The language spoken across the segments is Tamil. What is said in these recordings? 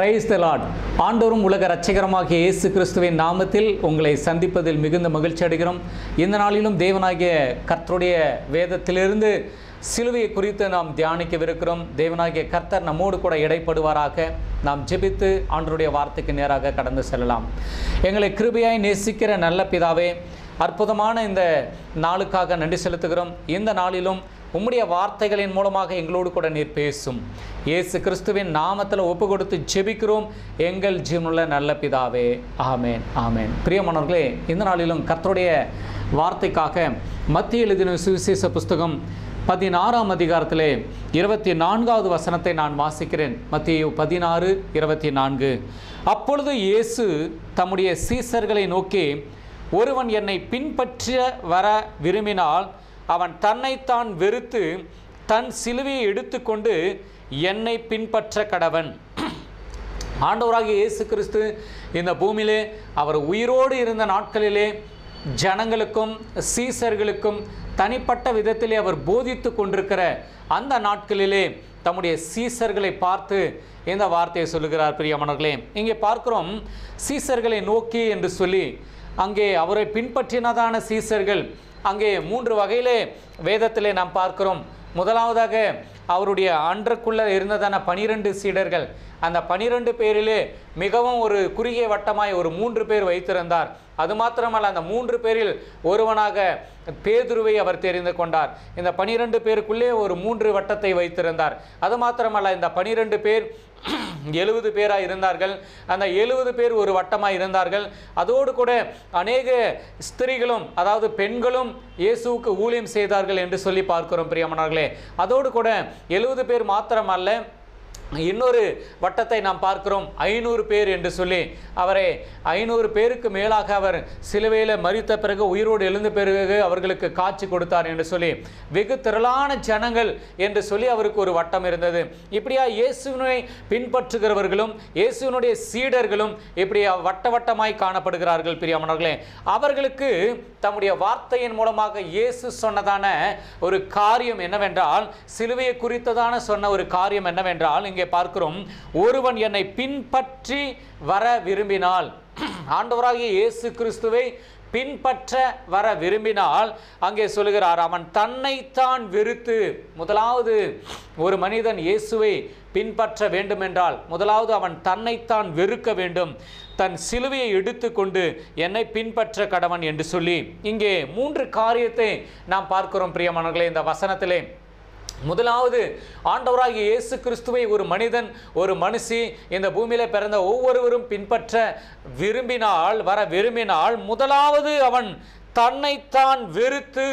பிரைஸ் த லார்ட் ஆண்டோரும் உலக ரட்சகரமாகிய இயேசு கிறிஸ்துவின் நாமத்தில் உங்களை சந்திப்பதில் மிகுந்த மகிழ்ச்சி அடைகிறோம் இந்த நாளிலும் தேவனாகிய கர்த்தருடைய வேதத்திலிருந்து சிலுவையை குறித்து நாம் தியானிக்கவிருக்கிறோம் தேவனாகிய கர்த்தர் நம்மோடு கூட இடைப்படுவாராக நாம் ஜெபித்து ஆண்டருடைய வார்த்தைக்கு நேராக கடந்து செல்லலாம் எங்களை கிருபையாய் நேசிக்கிற நல்ல பிதாவே அற்புதமான இந்த நாளுக்காக நன்றி செலுத்துகிறோம் இந்த நாளிலும் உம்முடைய வார்த்தைகளின் மூலமாக எங்களோடு கூட நீர் பேசும் இயேசு கிறிஸ்துவின் நாமத்தில் ஒப்பு கொடுத்து ஜெபிக்கிறோம் எங்கள் ஜீவனுள்ள நல்ல பிதாவே ஆமேன் ஆமேன் பிரியமானவர்களே இந்த நாளிலும் கர்த்தருடைய வார்த்தைக்காக மத்திய எழுதின சுவிசேஷ புஸ்தகம் பதினாறாம் அதிகாரத்திலே இருபத்தி நான்காவது வசனத்தை நான் வாசிக்கிறேன் மத்திய பதினாறு இருபத்தி நான்கு அப்பொழுது இயேசு தம்முடைய சீசர்களை நோக்கி ஒருவன் என்னை பின்பற்ற வர விரும்பினால் அவன் தன்னைத்தான் வெறுத்து தன் சிலுவையை எடுத்துக்கொண்டு என்னை பின்பற்ற கடவன் ஆண்டவராகிய இயேசு கிறிஸ்து இந்த பூமியிலே அவர் உயிரோடு இருந்த நாட்களிலே ஜனங்களுக்கும் சீசர்களுக்கும் தனிப்பட்ட விதத்திலே அவர் போதித்து கொண்டிருக்கிற அந்த நாட்களிலே தம்முடைய சீசர்களை பார்த்து இந்த வார்த்தையை சொல்லுகிறார் பிரியமானவர்களே இங்கே பார்க்கிறோம் சீசர்களை நோக்கி என்று சொல்லி அங்கே அவரை பின்பற்றினதான சீசர்கள் அங்கே மூன்று வகையிலே வேதத்திலே நாம் பார்க்கிறோம் முதலாவதாக அவருடைய அன்றுக்குள்ள இருந்ததான பனிரெண்டு சீடர்கள் அந்த பனிரெண்டு பேரிலே மிகவும் ஒரு குறுகிய வட்டமாய் ஒரு மூன்று பேர் வைத்திருந்தார் அது மாத்திரமல்ல அந்த மூன்று பேரில் ஒருவனாக பேதுருவை அவர் தெரிந்து கொண்டார் இந்த பனிரெண்டு பேருக்குள்ளே ஒரு மூன்று வட்டத்தை வைத்திருந்தார் அது மாத்திரமல்ல இந்த பனிரெண்டு பேர் எழுபது பேராக இருந்தார்கள் அந்த எழுபது பேர் ஒரு வட்டமாக இருந்தார்கள் அதோடு கூட அநேக ஸ்திரீகளும் அதாவது பெண்களும் இயேசுவுக்கு ஊழியம் செய்தார்கள் என்று சொல்லி பார்க்கிறோம் பிரியமனர்களே அதோடு கூட எழுபது பேர் மாத்திரமல்ல இன்னொரு வட்டத்தை நாம் பார்க்கிறோம் ஐநூறு பேர் என்று சொல்லி அவரை ஐநூறு பேருக்கு மேலாக அவர் சிலுவையில் மறித்த பிறகு உயிரோடு எழுந்த பிறகு அவர்களுக்கு காட்சி கொடுத்தார் என்று சொல்லி வெகு திரளான ஜனங்கள் என்று சொல்லி அவருக்கு ஒரு வட்டம் இருந்தது இப்படியா இயேசுவினை பின்பற்றுகிறவர்களும் இயேசுவினுடைய சீடர்களும் இப்படி வட்ட வட்டமாய் காணப்படுகிறார்கள் பிரியமனர்களே அவர்களுக்கு தம்முடைய வார்த்தையின் மூலமாக இயேசு சொன்னதான ஒரு காரியம் என்னவென்றால் சிலுவையை குறித்ததான சொன்ன ஒரு காரியம் என்னவென்றால் இங்கே பார்க்கிறோம் ஒருவன் என்னை பின்பற்றி வர விரும்பினால் ஆண்டவராகிய இயேசு கிறிஸ்துவை பின்பற்ற வர விரும்பினால் அங்கே சொல்லுகிறார் அவன் தன்னைத்தான் வெறுத்து முதலாவது ஒரு மனிதன் இயேசுவை பின்பற்ற வேண்டுமென்றால் முதலாவது அவன் தன்னைத்தான் வெறுக்க வேண்டும் தன் சிலுவையை எடுத்துக்கொண்டு என்னை பின்பற்ற கடவன் என்று சொல்லி இங்கே மூன்று காரியத்தை நாம் பார்க்கிறோம் பிரியமானவர்களே இந்த வசனத்திலே முதலாவது ஆண்டவராகிய இயேசு கிறிஸ்துவை ஒரு மனிதன் ஒரு மனுஷி இந்த பூமியில பிறந்த ஒவ்வொருவரும் பின்பற்ற விரும்பினால் வர விரும்பினால் முதலாவது அவன் தன்னைத்தான் வெறுத்து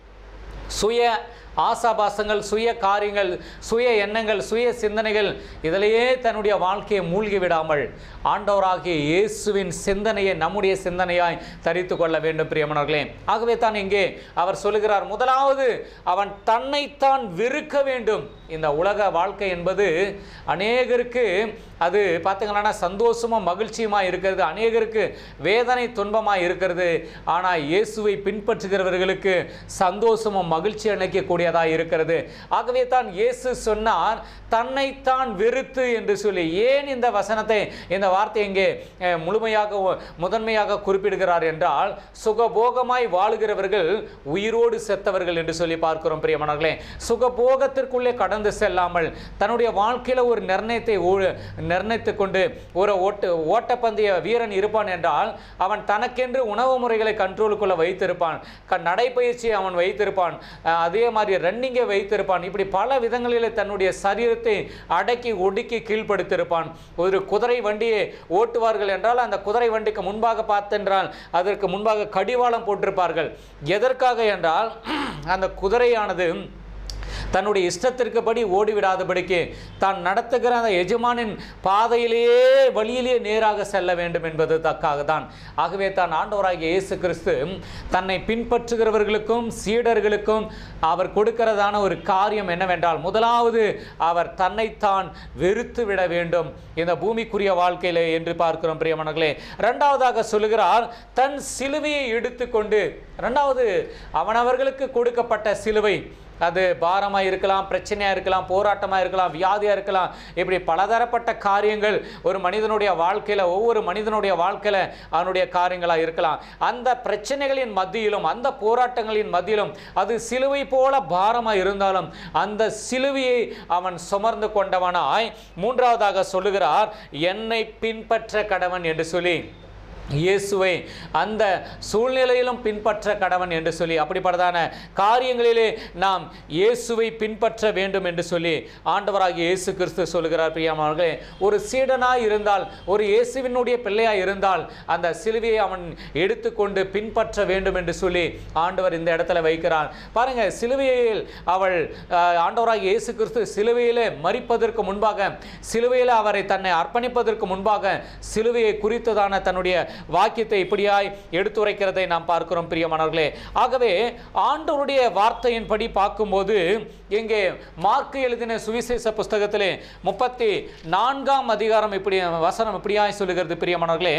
சுய ஆசாபாசங்கள் சுய காரியங்கள் சுய எண்ணங்கள் சுய சிந்தனைகள் இதிலேயே தன்னுடைய வாழ்க்கையை மூழ்கி விடாமல் ஆண்டவராகிய இயேசுவின் சிந்தனையை நம்முடைய சிந்தனையாய் தரித்து கொள்ள வேண்டும் பிரியமனர்களே ஆகவே தான் இங்கே அவர் சொல்லுகிறார் முதலாவது அவன் தன்னைத்தான் வெறுக்க வேண்டும் இந்த உலக வாழ்க்கை என்பது அநேகருக்கு அது பார்த்தீங்கன்னா சந்தோஷமும் மகிழ்ச்சியுமாக இருக்கிறது அநேகருக்கு வேதனை துன்பமாக இருக்கிறது ஆனால் இயேசுவை பின்பற்றுகிறவர்களுக்கு சந்தோஷமும் மகிழ்ச்சி அளிக்கக்கூடியதாக இருக்கிறது ஆகவே தான் இயேசு சொன்னார் தன்னைத்தான் வெறுத்து என்று சொல்லி ஏன் இந்த வசனத்தை இந்த வார்த்தை இங்கே அஹ், முழுமையாக ஒ- முதன்மையாக குறிப்பிடுகிறார் என்றால் சுகபோகமாய் வாழுகிறவர்கள் உயிரோடு செத்தவர்கள் என்று சொல்லி பார்க்கிறோம் பிரியமானவர்களே சுகபோகத்திற்குள்ளே கடந்து செல்லாமல் தன்னுடைய வாழ்க்கையில் ஒரு நிர்ணயத்தை ஊ- நிர்ணயித்துக் கொண்டு ஒரு ஓட்டு ஓட்டப்பந்தய வீரன் இருப்பான் என்றால் அவன் தனக்கென்று உணவு முறைகளை கண்ட்ரோலுக்குள்ள வைத்திருப்பான் க நடைப்பயிற்சியை அவன் வைத்திருப்பான் அஹ், அதே மாதிரி ரன்னிங்கை வைத்திருப்பான் இப்படி பல விதங்களில் தன்னுடைய சரீரத்தை அடக்கி ஒடுக்கி கீழ்ப்படுத்தியிருப்பான் ஒரு குதிரை வண்டியை ஓட்டுவார்கள் என்றால் அந்த குதிரை வண்டிக்கு முன்பாக பார்த்தென்றால் அதற்கு முன்பாக கடிவாளம் போட்டிருப்பார்கள் எதற்காக என்றால் அந்த குதிரையானது தன்னுடைய இஷ்டத்திற்குபடி ஓடிவிடாதபடிக்கு தான் நடத்துகிற அந்த எஜமானின் பாதையிலேயே வழியிலேயே நேராக செல்ல வேண்டும் என்பது தக்காக தான் ஆகவே தான் ஆண்டவராகிய இயேசு கிறிஸ்து தன்னை பின்பற்றுகிறவர்களுக்கும் சீடர்களுக்கும் அவர் கொடுக்கிறதான ஒரு காரியம் என்னவென்றால் முதலாவது அவர் தன்னைத்தான் வெறுத்து விட வேண்டும் இந்த பூமிக்குரிய வாழ்க்கையிலே என்று பார்க்கிறோம் பிரியமனர்களே இரண்டாவதாக சொல்லுகிறார் தன் சிலுவையை எடுத்துக்கொண்டு இரண்டாவது அவனவர்களுக்கு கொடுக்கப்பட்ட சிலுவை அது பாரமாக இருக்கலாம் பிரச்சனையாக இருக்கலாம் போராட்டமாக இருக்கலாம் வியாதியாக இருக்கலாம் இப்படி பலதரப்பட்ட காரியங்கள் ஒரு மனிதனுடைய வாழ்க்கையில் ஒவ்வொரு மனிதனுடைய வாழ்க்கையில் அவனுடைய காரியங்களாக இருக்கலாம் அந்த பிரச்சனைகளின் மத்தியிலும் அந்த போராட்டங்களின் மத்தியிலும் அது சிலுவை போல பாரமாக இருந்தாலும் அந்த சிலுவையை அவன் சுமர்ந்து கொண்டவனாய் மூன்றாவதாக சொல்லுகிறார் என்னை பின்பற்ற கடவன் என்று சொல்லி இயேசுவை அந்த சூழ்நிலையிலும் பின்பற்ற கடவன் என்று சொல்லி அப்படிப்பட்டதான காரியங்களிலே நாம் இயேசுவை பின்பற்ற வேண்டும் என்று சொல்லி ஆண்டவராகிய இயேசு கிறிஸ்து சொல்லுகிறார் பிரியமானவர்களே ஒரு சீடனாய் இருந்தால் ஒரு இயேசுவினுடைய பிள்ளையாய் இருந்தால் அந்த சிலுவையை அவன் எடுத்துக்கொண்டு பின்பற்ற வேண்டும் என்று சொல்லி ஆண்டவர் இந்த இடத்துல வைக்கிறார் பாருங்க சிலுவையில் அவள் அஹ், ஆண்டவராகிய இயேசு கிறிஸ்து சிலுவையிலே மறிப்பதற்கு முன்பாக சிலுவையில் அவரை தன்னை அர்ப்பணிப்பதற்கு முன்பாக சிலுவையை குறித்ததான தன்னுடைய வாக்கியத்தை இப்படியாய் எடுத்துரைக்கிறதை நாம் பார்க்கிறோம் பிரியமானவர்களே ஆகவே ஆண்டவருடைய வார்த்தையின்படி பார்க்கும்போது இங்கே மார்க்கு எழுதின சுவிசேஷ புஸ்தகத்திலே முப்பத்தி நான்காம் அதிகாரம் இப்படி வசனம் இப்படியாய் சொல்லுகிறது பிரியமானவர்களே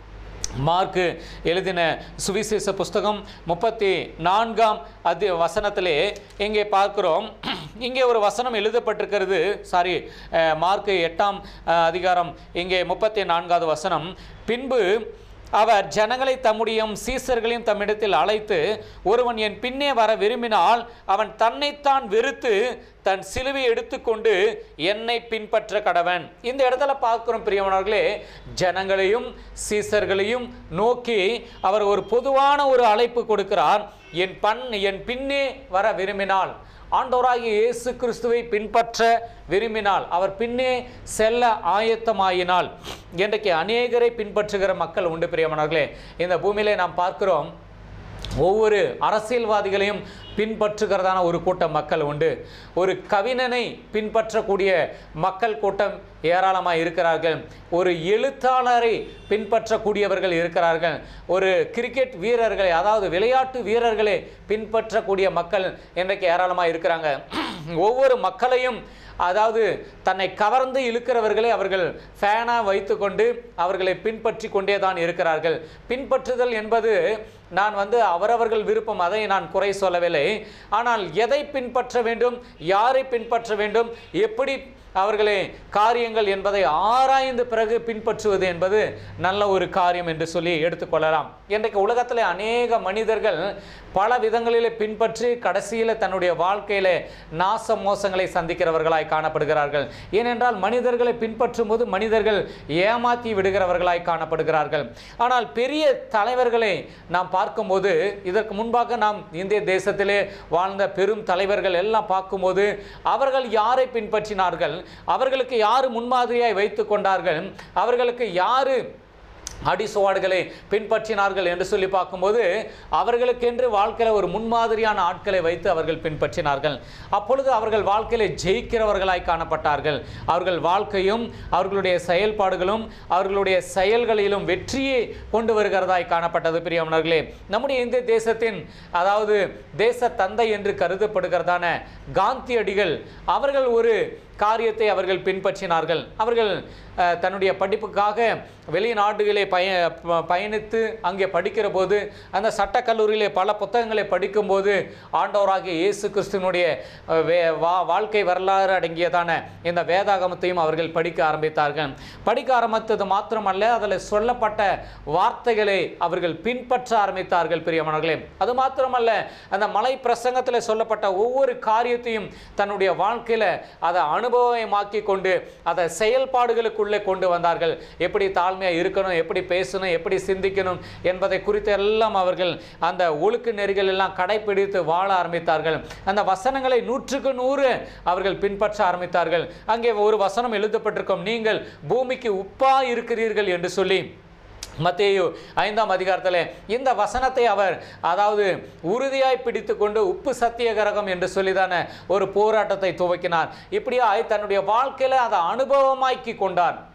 மார்க்கு எழுதின சுவிசேஷ புஸ்தகம் முப்பத்தி நான்காம் அதி வசனத்திலே இங்கே பார்க்கிறோம் இங்கே ஒரு வசனம் எழுதப்பட்டிருக்கிறது சாரி மார்க்கு எட்டாம் அஹ், அதிகாரம் இங்கே முப்பத்தி நான்காவது வசனம் பின்பு அவர் ஜனங்களை தம்முடையும் சீசர்களையும் தம்மிடத்தில் அழைத்து ஒருவன் என் பின்னே வர விரும்பினால் அவன் தன்னைத்தான் வெறுத்து தன் சிலுவை எடுத்துக்கொண்டு என்னை பின்பற்ற கடவன் இந்த இடத்துல பார்க்கிறோம் பிரியமானவர்களே ஜனங்களையும் சீசர்களையும் நோக்கி அவர் ஒரு பொதுவான ஒரு அழைப்பு கொடுக்கிறார் என் பண் என் பின்னே வர விரும்பினால் ஆண்டவராகிய இயேசு கிறிஸ்துவை பின்பற்ற விரும்பினால் அவர் பின்னே செல்ல ஆயத்தமாயினால் இன்றைக்கு அநேகரை பின்பற்றுகிற மக்கள் உண்டு பிரியமானவர்களே இந்த பூமியிலே நாம் பார்க்கிறோம் ஒவ்வொரு அரசியல்வாதிகளையும் பின்பற்றுகிறதான ஒரு கூட்டம் மக்கள் உண்டு ஒரு கவிஞனை பின்பற்றக்கூடிய மக்கள் கூட்டம் ஏராளமாக இருக்கிறார்கள் ஒரு எழுத்தாளரை பின்பற்றக்கூடியவர்கள் இருக்கிறார்கள் ஒரு கிரிக்கெட் வீரர்களை அதாவது விளையாட்டு வீரர்களை பின்பற்றக்கூடிய மக்கள் இன்றைக்கு ஏராளமாக இருக்கிறாங்க ஒவ்வொரு மக்களையும் அதாவது தன்னை கவர்ந்து இழுக்கிறவர்களை அவர்கள் ஃபேனாக வைத்துக்கொண்டு அவர்களை பின்பற்றி கொண்டே தான் இருக்கிறார்கள் பின்பற்றுதல் என்பது நான் வந்து அவரவர்கள் விருப்பம் அதை நான் குறை சொல்லவில்லை ஆனால் எதை பின்பற்ற வேண்டும் யாரை பின்பற்ற வேண்டும் எப்படி அவர்களே காரியங்கள் என்பதை ஆராய்ந்து பிறகு பின்பற்றுவது என்பது நல்ல ஒரு காரியம் என்று சொல்லி எடுத்துக்கொள்ளலாம் இன்றைக்கு உலகத்தில் அநேக மனிதர்கள் பல விதங்களிலே பின்பற்றி கடைசியில் தன்னுடைய வாழ்க்கையில நாச மோசங்களை சந்திக்கிறவர்களாய் காணப்படுகிறார்கள் ஏனென்றால் மனிதர்களை பின்பற்றும் போது மனிதர்கள் ஏமாற்றி விடுகிறவர்களாய் காணப்படுகிறார்கள் ஆனால் பெரிய தலைவர்களை நாம் பார்க்கும்போது இதற்கு முன்பாக நாம் இந்திய தேசத்திலே வாழ்ந்த பெரும் தலைவர்கள் எல்லாம் பார்க்கும்போது அவர்கள் யாரை பின்பற்றினார்கள் அவர்களுக்கு யார் முன்மாதிரியாய் வைத்து கொண்டார்கள் அவர்களுக்கு யாரு அடிசுவாடுகளை பின்பற்றினார்கள் என்று சொல்லி பார்க்கும்போது அவர்களுக்கென்று வாழ்க்கையில் ஒரு முன்மாதிரியான ஆட்களை வைத்து அவர்கள் பின்பற்றினார்கள் அப்பொழுது அவர்கள் வாழ்க்கையில ஜெயிக்கிறவர்களாய் காணப்பட்டார்கள் அவர்கள் வாழ்க்கையும் அவர்களுடைய செயல்பாடுகளும் அவர்களுடைய செயல்களிலும் வெற்றியை கொண்டு வருகிறதாய் காணப்பட்டது பிரியமனர்களே நம்முடைய இந்திய தேசத்தின் அதாவது தேச தந்தை என்று கருதப்படுகிறதான காந்தியடிகள் அவர்கள் ஒரு காரியத்தை அவர்கள் பின்பற்றினார்கள் அவர்கள் அஹ், தன்னுடைய படிப்புக்காக வெளிநாடுகளே பய ப- பயணித்து அங்கே படிக்கிற போது அந்த சட்டக்கல்லூரியிலே பல புத்தகங்களை படிக்கும்போது ஆண்டவராகிய இயேசு கிறிஸ்துவனுடைய அஹ், வே வா வாழ்க்கை வரலாறு அடங்கியதான இந்த வேதாகமத்தையும் அவர்கள் படிக்க ஆரம்பித்தார்கள் படிக்க ஆரம்பித்தது மாத்திரமல்ல அதில் சொல்லப்பட்ட வார்த்தைகளை அவர்கள் பின்பற்ற ஆரம்பித்தார்கள் பிரியமானவர்களே அது மாத்திரமல்ல அந்த மலை பிரசங்கத்தில் சொல்லப்பட்ட ஒவ்வொரு காரியத்தையும் தன்னுடைய வாழ்க்கையில் அதை அனுபவமாக்கி கொண்டு அதை செயல்பாடுகளுக்குள்ளே கொண்டு வந்தார்கள் எப்படி தாழ்மையாக இருக்கணும் எப்படி பேசணும் எப்படி சிந்திக்கணும் என்பதை குறித்து எல்லாம் அவர்கள் அந்த ஒழுக்கு நெறிகள் எல்லாம் கடைப்பிடித்து வாழ ஆரம்பித்தார்கள் அந்த வசனங்களை நூற்றுக்கு நூறு அவர்கள் பின்பற்ற ஆரம்பித்தார்கள் அங்கே ஒரு வசனம் எழுதப்பட்டிருக்கும் நீங்கள் பூமிக்கு உப்பா இருக்கிறீர்கள் என்று சொல்லி மத்தேயு ஐந்தாம் அதிகாரத்தில் இந்த வசனத்தை அவர் அதாவது உறுதியாய் பிடித்து கொண்டு உப்பு சத்தியகரகம் என்று சொல்லிதான ஒரு போராட்டத்தை துவக்கினார் இப்படியாய் தன்னுடைய வாழ்க்கையில அதை அனுபவமாக்கி கொண்டார்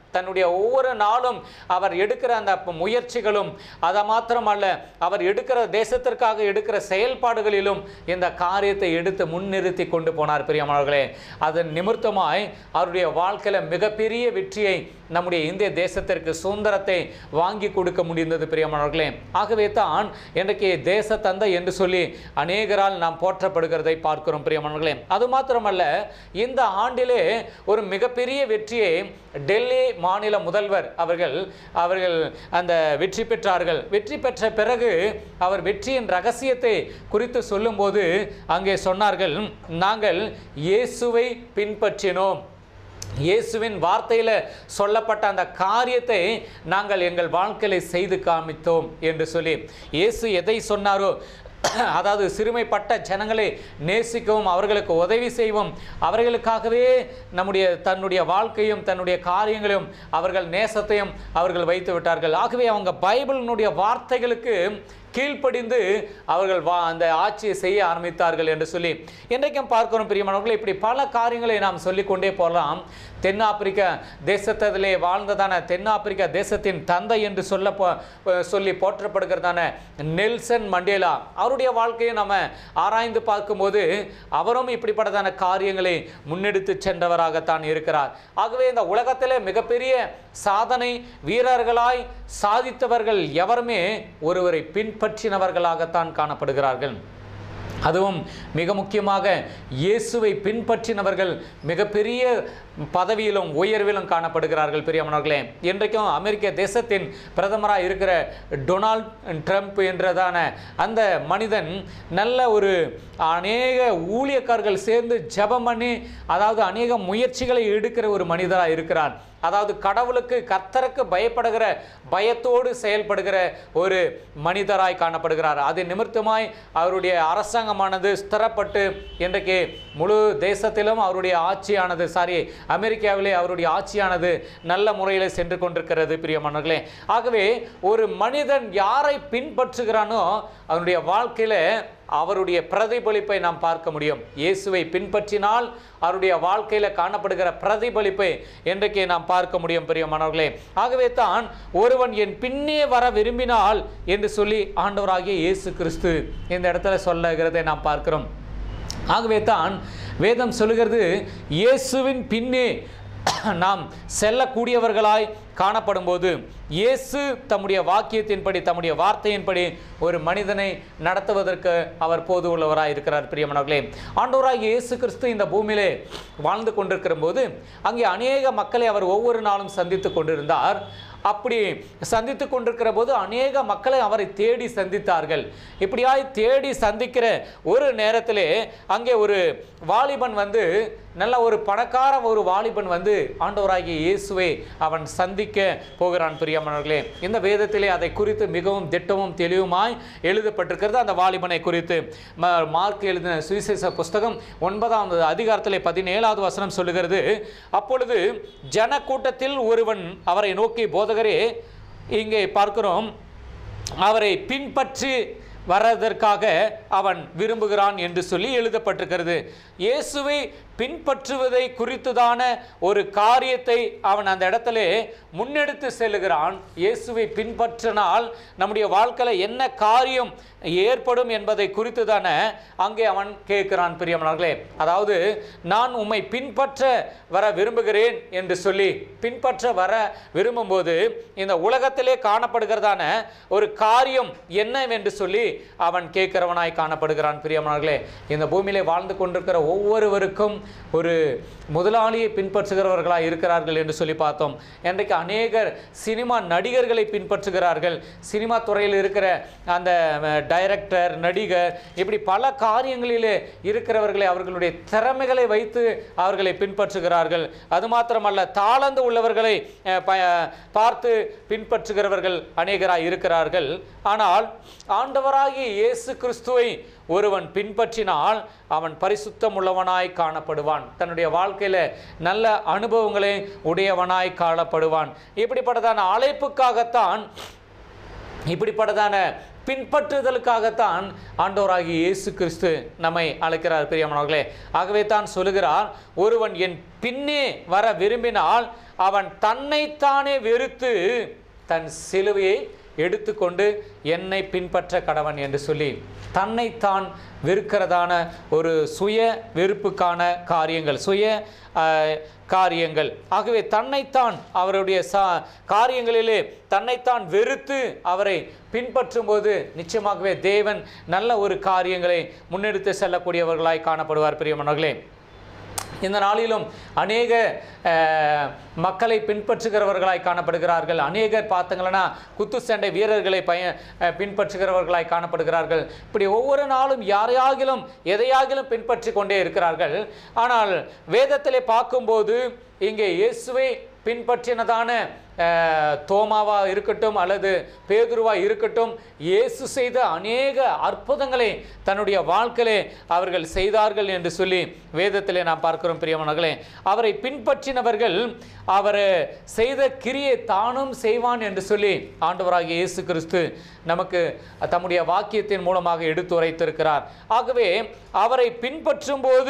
தன்னுடைய ஒவ்வொரு நாளும் அவர் எடுக்கிற அந்த முயற்சிகளும் அதை மாத்திரமல்ல அவர் எடுக்கிற தேசத்திற்காக எடுக்கிற செயல்பாடுகளிலும் இந்த காரியத்தை எடுத்து முன்னிறுத்தி கொண்டு போனார் பிரியமானவர்களே அதன் நிமித்தமாய் அவருடைய வாழ்க்கையில மிகப்பெரிய வெற்றியை நம்முடைய இந்திய தேசத்திற்கு சுதந்திரத்தை வாங்கி கொடுக்க முடிந்தது பிரியமானவர்களே ஆகவே தான் இன்றைக்கு தேச தந்தை என்று சொல்லி அநேகரால் நாம் போற்றப்படுகிறதை பார்க்கிறோம் பிரியமானவர்களே அது மாத்திரமல்ல இந்த ஆண்டிலே ஒரு மிகப்பெரிய வெற்றியை டெல்லி மாநில முதல்வர் அவர்கள் அவர்கள் அந்த வெற்றி பெற்றார்கள் வெற்றி பெற்ற பிறகு அவர் வெற்றியின் ரகசியத்தை குறித்து சொல்லும்போது அங்கே சொன்னார்கள் நாங்கள் இயேசுவை பின்பற்றினோம் இயேசுவின் வார்த்தையில் சொல்லப்பட்ட அந்த காரியத்தை நாங்கள் எங்கள் வாழ்க்கையில செய்து காமித்தோம் என்று சொல்லி இயேசு எதை சொன்னாரோ அதாவது சிறுமைப்பட்ட ஜனங்களை நேசிக்கவும் அவர்களுக்கு உதவி செய்வோம் அவர்களுக்காகவே நம்முடைய தன்னுடைய வாழ்க்கையும் தன்னுடைய காரியங்களையும் அவர்கள் நேசத்தையும் அவர்கள் வைத்து விட்டார்கள் ஆகவே அவங்க பைபிளினுடைய வார்த்தைகளுக்கு கீழ்ப்படிந்து அவர்கள் வா அந்த ஆட்சியை செய்ய ஆரம்பித்தார்கள் என்று சொல்லி இன்றைக்கும் பார்க்கிறோம் பிரியமானவர்கள் இப்படி பல காரியங்களை நாம் சொல்லிக்கொண்டே போகலாம் தென்னாப்பிரிக்க தேசத்திலே வாழ்ந்ததான தென்னாப்பிரிக்க தேசத்தின் தந்தை என்று சொல்ல போ- சொல்லி போற்றப்படுகிறதான நெல்சன் மண்டேலா அவருடைய வாழ்க்கையை நம்ம ஆராய்ந்து பார்க்கும்போது அவரும் இப்படிப்பட்டதான காரியங்களை முன்னெடுத்து சென்றவராகத்தான் இருக்கிறார் ஆகவே இந்த உலகத்திலே மிகப்பெரிய சாதனை வீரர்களாய் சாதித்தவர்கள் எவருமே ஒருவரை பின்பற்றினவர்களாகத்தான் காணப்படுகிறார்கள் அதுவும் மிக முக்கியமாக இயேசுவை பின்பற்றினவர்கள் மிகப்பெரிய பதவியிலும் உயர்விலும் காணப்படுகிறார்கள் பெரியவனர்களே இன்றைக்கும் அமெரிக்க தேசத்தின் பிரதமராக இருக்கிற டொனால்ட் ட்ரம்ப் என்றதான அந்த மனிதன் நல்ல ஒரு அநேக ஊழியக்காரர்கள் சேர்ந்து ஜெபம் பண்ணி அதாவது அநேக முயற்சிகளை எடுக்கிற ஒரு மனிதராக இருக்கிறார் அதாவது கடவுளுக்கு கர்த்தருக்கு பயப்படுகிற பயத்தோடு செயல்படுகிற ஒரு மனிதராய் காணப்படுகிறார் அது நிமித்தமாய் அவருடைய அரசாங்கமானது ஸ்திரப்பட்டு இன்றைக்கு முழு தேசத்திலும் அவருடைய ஆட்சியானது சாரி அமெரிக்காவிலே அவருடைய ஆட்சியானது நல்ல முறையில் சென்று கொண்டிருக்கிறது பிரியமானவர்களே ஆகவே ஒரு மனிதன் யாரை பின்பற்றுகிறானோ அவனுடைய வாழ்க்கையில அவருடைய பிரதிபலிப்பை நாம் பார்க்க முடியும் இயேசுவை பின்பற்றினால் அவருடைய வாழ்க்கையில் காணப்படுகிற பிரதிபலிப்பை இன்றைக்கு நாம் பார்க்க முடியும் பிரியமானவர்களே ஆகவே தான் ஒருவன் என் பின்னே வர விரும்பினால் என்று சொல்லி ஆண்டவராகிய இயேசு கிறிஸ்து இந்த இடத்துல சொல்லுகிறதை நாம் பார்க்கிறோம் ஆகவே தான் வேதம் சொல்லுகிறது இயேசுவின் பின்னே நாம் செல்லக்கூடியவர்களாய் காணப்படும்போது இயேசு தம்முடைய வாக்கியத்தின்படி தம்முடைய வார்த்தையின்படி ஒரு மனிதனை நடத்துவதற்கு அவர் போது உள்ளவராய் இருக்கிறார் பிரியமானவர்களே ஆண்டவராகிய இயேசு கிறிஸ்து இந்த பூமியிலே வாழ்ந்து கொண்டிருக்கிற போது அங்கே அநேக மக்களை அவர் ஒவ்வொரு நாளும் சந்தித்து கொண்டிருந்தார் அப்படி சந்தித்து கொண்டிருக்கிற போது அநேக மக்களை அவரை தேடி சந்தித்தார்கள் இப்படியாய் தேடி சந்திக்கிற ஒரு நேரத்திலே அங்கே ஒரு வாலிபன் வந்து நல்ல ஒரு பணக்கார ஒரு வாலிபன் வந்து ஆண்டவராகிய இயேசுவை அவன் சந்திக்க போகிறான் பிரியமானவர்களே இந்த வேதத்திலே அதை குறித்து மிகவும் திட்டமும் தெளிவுமாய் எழுதப்பட்டிருக்கிறது அந்த வாலிபனை குறித்து ம- மார்க் எழுதின சுவிசேஷ புஸ்தகம் ஒன்பதாம் அதிகாரத்திலே பதினேழாவது வசனம் சொல்லுகிறது அப்பொழுது ஜன கூட்டத்தில் ஒருவன் அவரை நோக்கி போதகரே இங்கே பார்க்கிறோம் அவரை பின்பற்றி வர்றதற்காக அவன் விரும்புகிறான் என்று சொல்லி எழுதப்பட்டிருக்கிறது இயேசுவை பின்பற்றுவதை குறித்துதான ஒரு காரியத்தை அவன் அந்த இடத்துல முன்னெடுத்து செல்லுகிறான் இயேசுவை பின்பற்றினால் நம்முடைய வாழ்க்கையில் என்ன காரியம் ஏற்படும் என்பதை குறித்து தானே அங்கே அவன் கேட்கிறான் பிரியமானவர்களே அதாவது நான் உம்மை பின்பற்ற வர விரும்புகிறேன் என்று சொல்லி பின்பற்ற வர விரும்பும்போது இந்த உலகத்திலே காணப்படுகிறதான ஒரு காரியம் என்னவென்று சொல்லி அவன் கேட்கிறவனாய் காணப்படுகிறான் பிரியமானவர்களே இந்த பூமியிலே வாழ்ந்து கொண்டிருக்கிற ஒவ்வொருவருக்கும் ஒரு முதலாளியை பின்பற்றுகிறவர்களாக இருக்கிறார்கள் என்று சொல்லி பார்த்தோம் இன்றைக்கு அநேகர் சினிமா நடிகர்களை பின்பற்றுகிறார்கள் சினிமா துறையில் இருக்கிற அந்த டைரக்டர் நடிகர் இப்படி பல காரியங்களிலே இருக்கிறவர்களை அவர்களுடைய திறமைகளை வைத்து அவர்களை பின்பற்றுகிறார்கள் அது மாத்திரமல்ல தாளந்து உள்ளவர்களை அஹ், ப- பார்த்து பின்பற்றுகிறவர்கள் அநேகராய் இருக்கிறார்கள் ஆனால் ஆண்டவராகிய இயேசு கிறிஸ்துவை ஒருவன் பின்பற்றினால் அவன் பரிசுத்தம் உள்ளவனாய் காணப்படுவான் தன்னுடைய வாழ்க்கையில நல்ல அனுபவங்களை உடையவனாய் காணப்படுவான் இப்படிப்பட்டதான அழைப்புக்காகத்தான் இப்படிப்பட்டதான பின்பற்றுதலுக்காகத்தான் ஆண்டவராகிய இயேசு கிறிஸ்து நம்மை அழைக்கிறார் பிரியமானவர்களே ஆகவே தான் சொல்லுகிறார் ஒருவன் என் பின்னே வர விரும்பினால் அவன் தன்னைத்தானே வெறுத்து தன் சிலுவையை எடுத்துக்கொண்டு என்னை பின்பற்ற கடவன் என்று சொல்லி தன்னைத்தான் வெறுக்கிறதான ஒரு சுய வெறுப்புக்கான காரியங்கள் சுய ஆஹ், காரியங்கள் ஆகவே தன்னைத்தான் அவருடைய சா காரியங்களிலே தன்னைத்தான் வெறுத்து அவரை பின்பற்றும்போது நிச்சயமாகவே தேவன் நல்ல ஒரு காரியங்களை முன்னெடுத்து செல்லக்கூடியவர்களாய் காணப்படுவார் பிரியமானவர்களே இந்த நாளிலும் அநேக அஹ், மக்களை பின்பற்றுகிறவர்களாய் காணப்படுகிறார்கள் அநேகர் பார்த்தீங்கன்னா குத்து சண்டை வீரர்களை பய அஹ், பின்பற்றுகிறவர்களாய் காணப்படுகிறார்கள் இப்படி ஒவ்வொரு நாளும் யாரையாகிலும் எதையாகிலும் பின்பற்றி கொண்டே இருக்கிறார்கள் ஆனால் வேதத்திலே பார்க்கும்போது இங்கே இயேசுவை பின்பற்றினதான அஹ், தோமாவா இருக்கட்டும் அல்லது பேதுருவா இருக்கட்டும் இயேசு செய்த அநேக அற்புதங்களை தன்னுடைய வாழ்க்கையிலே அவர்கள் செய்தார்கள் என்று சொல்லி வேதத்திலே நாம் பார்க்கிறோம் பிரியமானங்களே அவரை பின்பற்றினவர்கள் அவர் செய்த கிரியை தானும் செய்வான் என்று சொல்லி ஆண்டவராகிய இயேசு கிறிஸ்து நமக்கு தம்முடைய வாக்கியத்தின் மூலமாக எடுத்துரைத்திருக்கிறார் ஆகவே அவரை பின்பற்றும் போது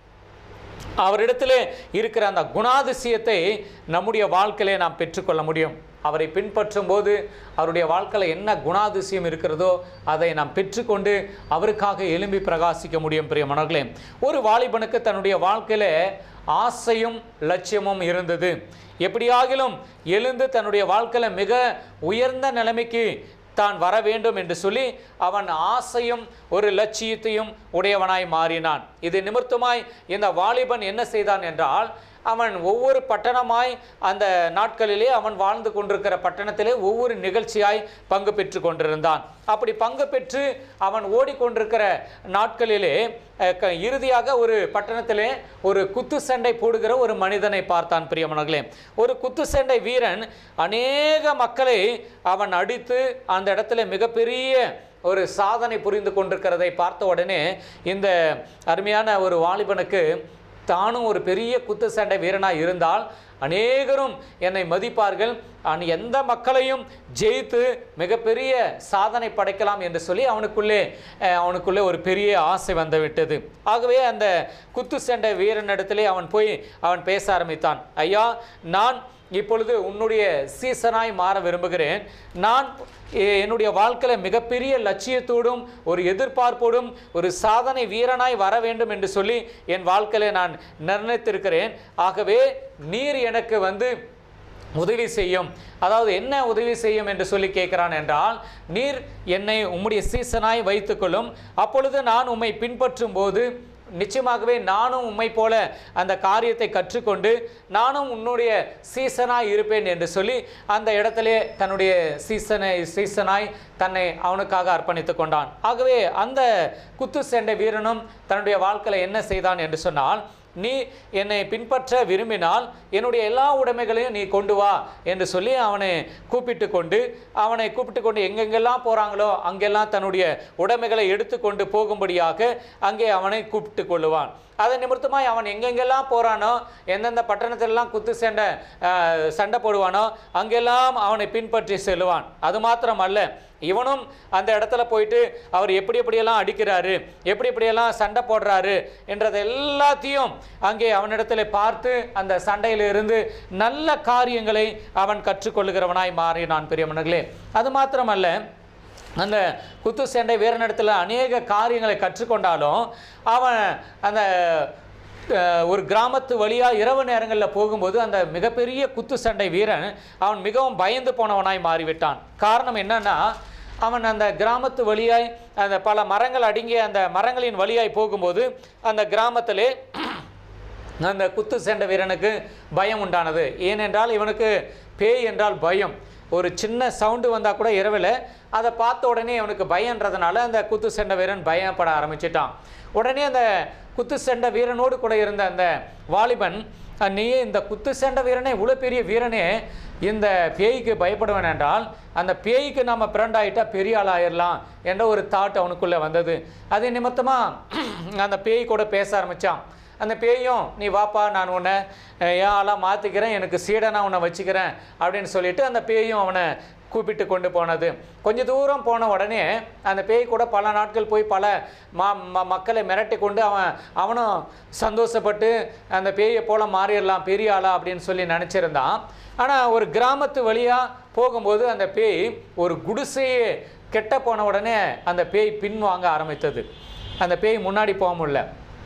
அவரிடத்திலே இருக்கிற அந்த குணாதிசயத்தை நம்முடைய வாழ்க்கையிலே நாம் பெற்றுக்கொள்ள முடியும் அவரை பின்பற்றும் போது அவருடைய வாழ்க்கையில் என்ன குணாதிசயம் இருக்கிறதோ அதை நாம் பெற்றுக்கொண்டு அவருக்காக எழும்பி பிரகாசிக்க முடியும் பிரிய மனர்களே ஒரு வாலிபனுக்கு தன்னுடைய வாழ்க்கையில ஆசையும் லட்சியமும் இருந்தது எப்படியாகிலும் எழுந்து தன்னுடைய வாழ்க்கையில் மிக உயர்ந்த நிலைமைக்கு தான் வர வேண்டும் என்று சொல்லி அவன் ஆசையும் ஒரு லட்சியத்தையும் உடையவனாய் மாறினான் இது நிமித்தமாய் இந்த வாலிபன் என்ன செய்தான் என்றால் அவன் ஒவ்வொரு பட்டணமாய் அந்த நாட்களிலே அவன் வாழ்ந்து கொண்டிருக்கிற பட்டணத்திலே ஒவ்வொரு நிகழ்ச்சியாய் பங்கு பெற்று கொண்டிருந்தான் அப்படி பங்கு பெற்று அவன் ஓடிக்கொண்டிருக்கிற நாட்களிலே அஹ், க- இறுதியாக ஒரு பட்டணத்திலே ஒரு குத்து சண்டை போடுகிற ஒரு மனிதனை பார்த்தான் பிரியமனர்களே ஒரு குத்து சண்டை வீரன் அநேக மக்களை அவன் அடித்து அந்த இடத்துல மிகப்பெரிய ஒரு சாதனை புரிந்து கொண்டிருக்கிறதை பார்த்த உடனே இந்த அருமையான ஒரு வாலிபனுக்கு தானும் ஒரு பெரிய குத்து சண்டை வீரனாக இருந்தால் அநேகரும் என்னை மதிப்பார்கள் நான் எந்த மக்களையும் ஜெயித்து மிகப்பெரிய சாதனை படைக்கலாம் என்று சொல்லி அவனுக்குள்ளே அஹ், அவனுக்குள்ளே ஒரு பெரிய ஆசை வந்து விட்டது ஆகவே அந்த குத்து சண்டை வீரனிடத்திலே அவன் போய் அவன் பேச ஆரம்பித்தான் ஐயா நான் இப்பொழுது உன்னுடைய சீசனாய் மாற விரும்புகிறேன் நான் எ- என்னுடைய வாழ்க்கையில் மிகப்பெரிய லட்சியத்தோடும் ஒரு எதிர்பார்ப்போடும் ஒரு சாதனை வீரனாய் வர வேண்டும் என்று சொல்லி என் வாழ்க்கையில நான் நிர்ணயித்திருக்கிறேன் ஆகவே நீர் எனக்கு வந்து உதவி செய்யும் அதாவது என்ன உதவி செய்யும் என்று சொல்லி கேட்கிறான் என்றால் நீர் என்னை உம்முடைய சீசனாய் வைத்துக்கொள்ளும் அப்பொழுது நான் உம்மை பின்பற்றும் போது நிச்சயமாகவே நானும் உம்மை போல அந்த காரியத்தை கற்றுக்கொண்டு நானும் உன்னுடைய சீசனாய் இருப்பேன் என்று சொல்லி அந்த இடத்திலே தன்னுடைய சீசனை சீசனாய் தன்னை அவனுக்காக அர்ப்பணித்துக் கொண்டான் ஆகவே அந்த குத்து சென்ற வீரனும் தன்னுடைய வாழ்க்கையில் என்ன செய்தான் என்று சொன்னால் நீ என்னை பின்பற்ற விரும்பினால் என்னுடைய எல்லா உடைமைகளையும் நீ கொண்டு வா என்று சொல்லி அவனை கூப்பிட்டு கொண்டு அவனை கூப்பிட்டு கொண்டு எங்கெங்கெல்லாம் போகிறாங்களோ அங்கெல்லாம் தன்னுடைய உடைமைகளை எடுத்துக்கொண்டு போகும்படியாக அங்கே அவனை கூப்பிட்டு கொள்ளுவான் அதன் நிமித்தமாய் அவன் எங்கெங்கெல்லாம் போகிறானோ எந்தெந்த பட்டணத்திலெல்லாம் குத்து சண்டை அஹ், சண்டை போடுவானோ அங்கெல்லாம் அவனை பின்பற்றி செல்லுவான் அது மாத்திரம் அல்ல இவனும் அந்த இடத்துல போயிட்டு அவர் எப்படி எப்படியெல்லாம் அடிக்கிறாரு எப்படி எப்படியெல்லாம் சண்டை போடுறாரு என்றதை எல்லாத்தையும் அங்கே அவனிடத்தில் பார்த்து அந்த சண்டையிலிருந்து நல்ல காரியங்களை அவன் கற்றுக்கொள்ளுகிறவனாய் மாறினான் பெரியவனர்களே அது மாத்திரமல்ல அந்த குத்து சண்டை வீரனிடத்தில் அநேக காரியங்களை கற்றுக்கொண்டாலும் அவன் அந்த அஹ், ஒரு கிராமத்து வழியாக இரவு நேரங்களில் போகும்போது அந்த மிகப்பெரிய குத்து சண்டை வீரன் அவன் மிகவும் பயந்து போனவனாய் மாறிவிட்டான் காரணம் என்னன்னா அவன் அந்த கிராமத்து வழியாய் அந்த பல மரங்கள் அடங்கிய அந்த மரங்களின் வழியாய் போகும்போது அந்த கிராமத்திலே அந்த குத்து சென்ற வீரனுக்கு பயம் உண்டானது ஏனென்றால் இவனுக்கு பேய் என்றால் பயம் ஒரு சின்ன சவுண்டு வந்தால் கூட இரவில் அதை பார்த்த உடனே அவனுக்கு பயன்றதுனால அந்த குத்து சென்ற வீரன் பயப்பட ஆரம்பிச்சிட்டான் உடனே அந்த குத்து சென்ற வீரனோடு கூட இருந்த அந்த வாலிபன் "அஹ், நீ இந்த குத்து சென்ற வீரனே இவ்வளோ பெரிய வீரனே இந்த பேய்க்கு பயப்படுவேன் என்றால் அந்த பேய்க்கு நம்ம பிறண்டாயிட்டா பெரிய ஆள் ஆயிடலாம் என்ற ஒரு தாட் அவனுக்குள்ளே வந்தது அது நிமித்தமாக அந்த பேய் கூட பேச ஆரம்பித்தான் அந்த பேயும் நீ வாப்பா நான் உன்னை அஹ், என் ஆளாக மாற்றிக்கிறேன் எனக்கு சீடனா உன்னை வச்சுக்கிறேன் அப்படின்னு சொல்லிட்டு அந்த பேயும் அவனை கூப்பிட்டு கொண்டு போனது கொஞ்சம் தூரம் போன உடனே அந்த பேய் கூட பல நாட்கள் போய் பல மா ம- மக்களை மிரட்டி கொண்டு அவன் அவனும் சந்தோஷப்பட்டு அந்த பேயை போல மாறிடலாம் பெரிய ஆளா அப்படின்னு சொல்லி நினச்சிருந்தான் ஆனால் ஒரு கிராமத்து வழியாக போகும்போது அந்த பேய் ஒரு குடிசையே கெட்ட போன உடனே அந்த பேய் பின்வாங்க ஆரம்பித்தது அந்த பேய் முன்னாடி போக முடியல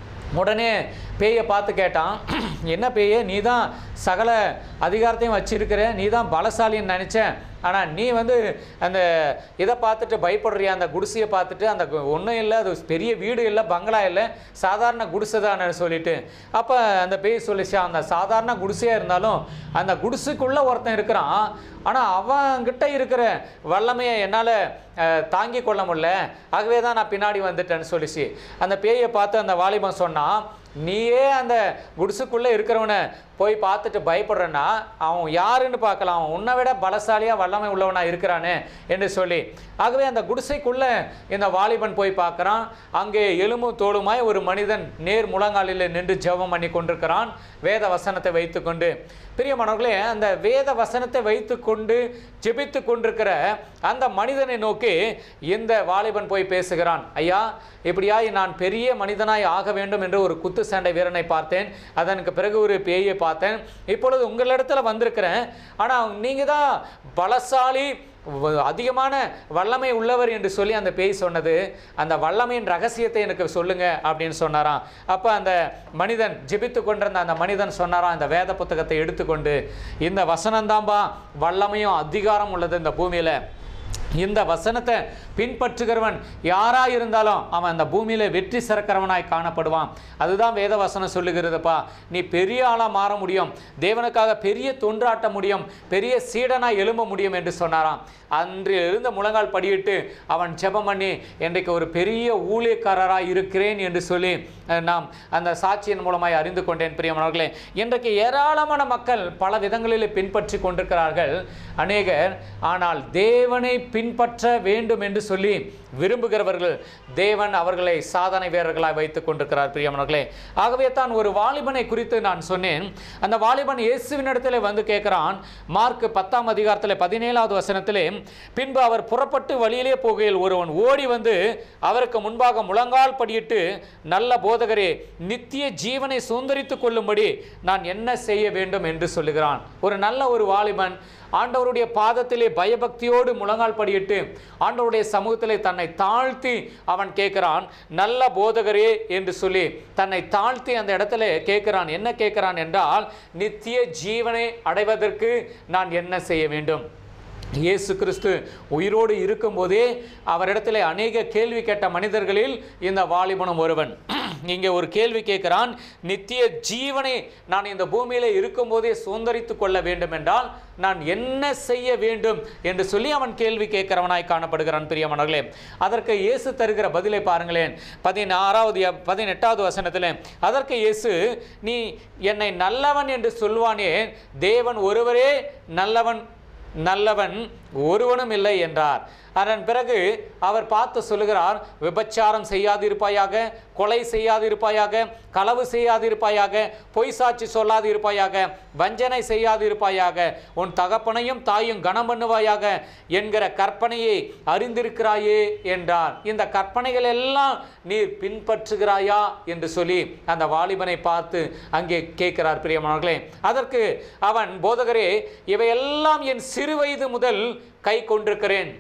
உடனே பேயை பார்த்து கேட்டான் என்ன பேயே நீ தான் சகல அதிகாரத்தையும் வச்சிருக்கிற நீ தான் பலசாலின்னு நினச்சேன் ஆனால் நீ வந்து அந்த இதை பார்த்துட்டு பயப்படுறியா அந்த குடிசையை பார்த்துட்டு அந்த ஒன்றும் இல்லை அது பெரிய வீடு இல்லை பங்களா இல்லை சாதாரண குடிசை தானே சொல்லிட்டு அப்போ அந்த பேய் சொல்லிச்சு அந்த சாதாரண குடிசையாக இருந்தாலும் அந்த குடிசைக்குள்ளே ஒருத்தன் இருக்கிறான் ஆனால் அவன்கிட்ட இருக்கிற வல்லமையை என்னால் தாங்கி கொள்ள முடியல ஆகவே தான் நான் பின்னாடி வந்துட்டேன்னு சொல்லிச்சு அந்த பேயை பார்த்து அந்த வாலிபன் சொன்னான் நீயே அந்த குடிசுக்குள்ளே இருக்கிறவனை போய் பார்த்துட்டு பயப்படுறேன்னா அவன் யாருன்னு பார்க்கலாம் அவன் உன்னை விட பலசாலியாக வல்லமை உள்ளவனா இருக்கிறானே என்று சொல்லி ஆகவே அந்த குடிசைக்குள்ளே இந்த வாலிபன் போய் பார்க்குறான் அங்கே எலும்பும் தோளுமாய் ஒரு மனிதன் நேர் முழங்காலில் நின்று ஜெபம் பண்ணி கொண்டிருக்கிறான் வேத வசனத்தை வைத்துக்கொண்டு பிரியமானவர்களே அந்த வேத வசனத்தை வைத்துக்கொண்டு ஜெபித்து கொண்டிருக்கிற அந்த மனிதனை நோக்கி இந்த வாலிபன் போய் பேசுகிறான் ஐயா இப்படியாய் நான் பெரிய மனிதனாய் ஆக வேண்டும் என்று ஒரு குத்து சண்டை வீரனை பார்த்தேன் அதற்கு பிறகு ஒரு பேயை பார்த்தேன் இப்பொழுது உங்களிடத்துல வந்திருக்கிறேன் ஆனால் நீங்கள் தான் பலசாலி வ- அதிகமான வல்லமை உள்ளவர் என்று சொல்லி அந்த பேய் சொன்னது அந்த வல்லமையின் ரகசியத்தை எனக்கு சொல்லுங்க அப்படின்னு சொன்னாராம் அப்போ அந்த மனிதன் ஜெபித்து கொண்டிருந்த அந்த மனிதன் சொன்னாராம் இந்த வேத புத்தகத்தை எடுத்துக்கொண்டு இந்த வசனந்தாம்பா வல்லமையும் அதிகாரம் உள்ளது இந்த பூமியில் இந்த வசனத்தை பின்பற்றுகிறவன் யாரா இருந்தாலும் அவன் அந்த பூமியில வெற்றி சிறக்கிறவனாய் காணப்படுவான் அதுதான் வேத வசனம் சொல்லுகிறதுப்பா நீ பெரிய ஆளா மாற முடியும் தேவனுக்காக பெரிய தொன்றாட்ட முடியும் பெரிய சீடனாய் எழும்ப முடியும் என்று சொன்னாராம் அன்று இருந்த முழங்கால் படியிட்டு அவன் ஜெபம் பண்ணி இன்றைக்கு ஒரு பெரிய ஊழியக்காரராய் இருக்கிறேன் என்று சொல்லி அஹ், நாம் அந்த சாட்சியின் மூலமாய் அறிந்து கொண்டேன் பிரியமானவர்களே இன்றைக்கு ஏராளமான மக்கள் பல விதங்களில் பின்பற்றி கொண்டிருக்கிறார்கள் அநேகர் ஆனால் தேவனை பின்பற்ற வேண்டும் என்று சொல்லி விரும்புகிறவர்கள் தேவன் அவர்களை சாதனை வீரர்களாய் வைத்துக் கொண்டிருக்கிறார் பிரியமானவர்களே ஆகவே தான் ஒரு வாலிபனை குறித்து நான் சொன்னேன் அந்த வாலிபன் இயேசுவின் இடத்துல வந்து கேட்கிறான் மார்க் பத்தாம் அதிகாரத்தில் பதினேழாவது வசனத்திலே பின்பு அவர் புறப்பட்டு வழியிலே போகையில் ஒருவன் ஓடி வந்து அவருக்கு முன்பாக முழங்கால் படியிட்டு நல்ல போதகரே நித்திய ஜீவனை சுதந்திரித்துக் கொள்ளும்படி நான் என்ன செய்ய வேண்டும் என்று சொல்லுகிறான் ஒரு நல்ல ஒரு வாலிபன் ஆண்டவருடைய பாதத்திலே பயபக்தியோடு முழங்கால் படியிட்டு ஆண்டவருடைய சமூகத்திலே தன்னை தாழ்த்தி அவன் கேட்கிறான் நல்ல போதகரே என்று சொல்லி தன்னை தாழ்த்தி அந்த இடத்துல கேட்கிறான் என்ன கேட்கிறான் என்றால் நித்திய ஜீவனை அடைவதற்கு நான் என்ன செய்ய வேண்டும் இயேசு கிறிஸ்து உயிரோடு இருக்கும்போதே அவரிடத்தில் அநேக கேள்வி கேட்ட மனிதர்களில் இந்த வாலிபனும் ஒருவன் இங்கே ஒரு கேள்வி கேட்கிறான் நித்திய ஜீவனை நான் இந்த பூமியில இருக்கும்போதே சுதந்திரித்து கொள்ள வேண்டும் என்றால் நான் என்ன செய்ய வேண்டும் என்று சொல்லி அவன் கேள்வி கேட்கிறவனாய் காணப்படுகிறான் பிரியமானவர்களே அதற்கு இயேசு தருகிற பதிலை பாருங்களேன் பதினாறாவது பதினெட்டாவது வசனத்தில் அதற்கு இயேசு நீ என்னை நல்லவன் என்று சொல்வானே தேவன் ஒருவரே நல்லவன் நல்லவன் ஒருவனும் இல்லை என்றார் அதன் பிறகு அவர் பார்த்து சொல்லுகிறார் விபச்சாரம் செய்யாதிருப்பாயாக கொலை செய்யாதிருப்பாயாக களவு செய்யாதிருப்பாயாக பொய் சாட்சி சொல்லாதிருப்பாயாக வஞ்சனை செய்யாதிருப்பாயாக உன் தகப்பனையும் தாயும் கனம் பண்ணுவாயாக என்கிற கற்பனையை அறிந்திருக்கிறாயே என்றார் இந்த கற்பனைகள் எல்லாம் நீர் பின்பற்றுகிறாயா என்று சொல்லி அந்த வாலிபனை பார்த்து அங்கே கேட்கிறார் பிரியமானவர்களே அதற்கு அவன் போதகரே இவையெல்லாம் என் சிறு வயது முதல் கை கொண்டிருக்கிறேன்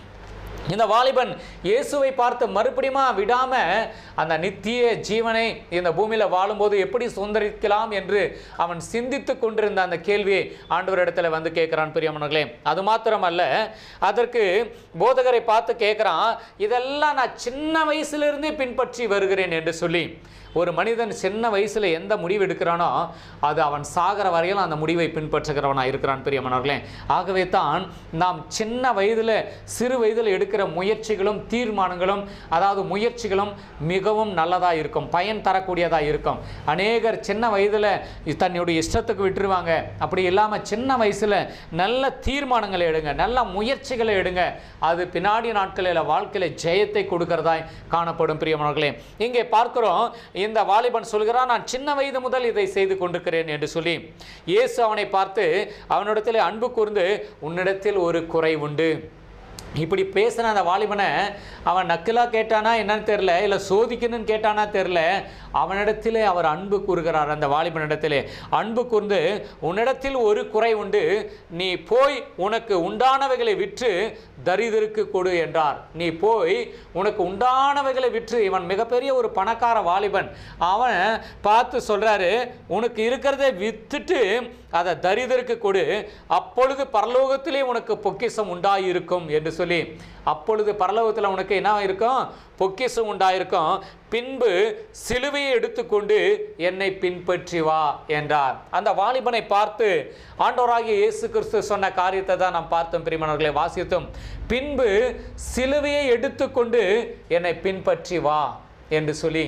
இந்த வாலிபன் இயேசுவை பார்த்து மறுபடியுமா விடாம அந்த நித்திய ஜீவனை இந்த பூமியில வாழும்போது எப்படி சுதந்திரிக்கலாம் என்று அவன் சிந்தித்து கொண்டிருந்த அந்த கேள்வியை ஆண்டவரிடத்துல வந்து கேட்கிறான் பிரியமனர்களே அது மாத்திரமல்ல அதற்கு போதகரை பார்த்து கேட்கிறான் இதெல்லாம் நான் சின்ன வயசுலேருந்தே பின்பற்றி வருகிறேன் என்று சொல்லி ஒரு மனிதன் சின்ன வயசுல எந்த முடிவு எடுக்கிறானோ அது அவன் சாகிற வரையிலும் அந்த முடிவை பின்பற்றுகிறவனா இருக்கிறான் பிரியமானவர்களே ஆகவே தான் நாம் சின்ன வயதில் சிறு வயதில் எடுக்கிற முயற்சிகளும் தீர்மானங்களும் அதாவது முயற்சிகளும் மிகவும் நல்லதாக இருக்கும் பயன் தரக்கூடியதாக இருக்கும் அநேகர் சின்ன வயதில் தன்னுடைய இஷ்டத்துக்கு விட்டுருவாங்க அப்படி இல்லாமல் சின்ன வயசில் நல்ல தீர்மானங்களை எடுங்க நல்ல முயற்சிகளை எடுங்க அது பின்னாடி நாட்களில் வாழ்க்கையில் ஜெயத்தை கொடுக்கிறதாய் காணப்படும் பிரியமானவர்களே இங்கே பார்க்கிறோம் இந்த வாலிபன் சொல்கிறான் நான் சின்ன வயது முதல் இதை செய்து கொண்டிருக்கிறேன் என்று சொல்லி இயேசு அவனை பார்த்து அவனிடத்தில் அன்பு கூர்ந்து உன்னிடத்தில் ஒரு குறை உண்டு இப்படி பேசின அந்த வாலிபனை அவன் நக்கலாக கேட்டானா என்னன்னு தெரில இல்லை சோதிக்கணும்னு கேட்டானா தெரில அவனிடத்திலே அவர் அன்பு கூறுகிறார் அந்த வாலிபனிடத்திலே அன்பு கூர்ந்து உன்னிடத்தில் ஒரு குறை உண்டு நீ போய் உனக்கு உண்டானவைகளை விற்று தரிதருக்கு கொடு என்றார் நீ போய் உனக்கு உண்டானவைகளை விற்று இவன் மிகப்பெரிய ஒரு பணக்கார வாலிபன் அவன் பார்த்து சொல்றாரு உனக்கு இருக்கிறதை வித்துட்டு அதை தரிதருக்கு கொடு அப்பொழுது பரலோகத்திலே உனக்கு பொக்கிஷம் உண்டாயிருக்கும் என்று சொல்லி அப்பொழுது பரலோகத்தில் உனக்கு என்ன இருக்கும் பொக்கிஷம் உண்டாயிருக்கும் பின்பு சிலுவையை எடுத்துக்கொண்டு என்னை பின்பற்றி வா என்றார் அந்த வாலிபனை பார்த்து ஆண்டவராகிய இயேசு கிறிஸ்து சொன்ன காரியத்தை தான் நாம் பார்த்தோம் பிரிமணர்களை வாசித்தோம் பின்பு சிலுவையை எடுத்துக்கொண்டு என்னை பின்பற்றி வா என்று சொல்லி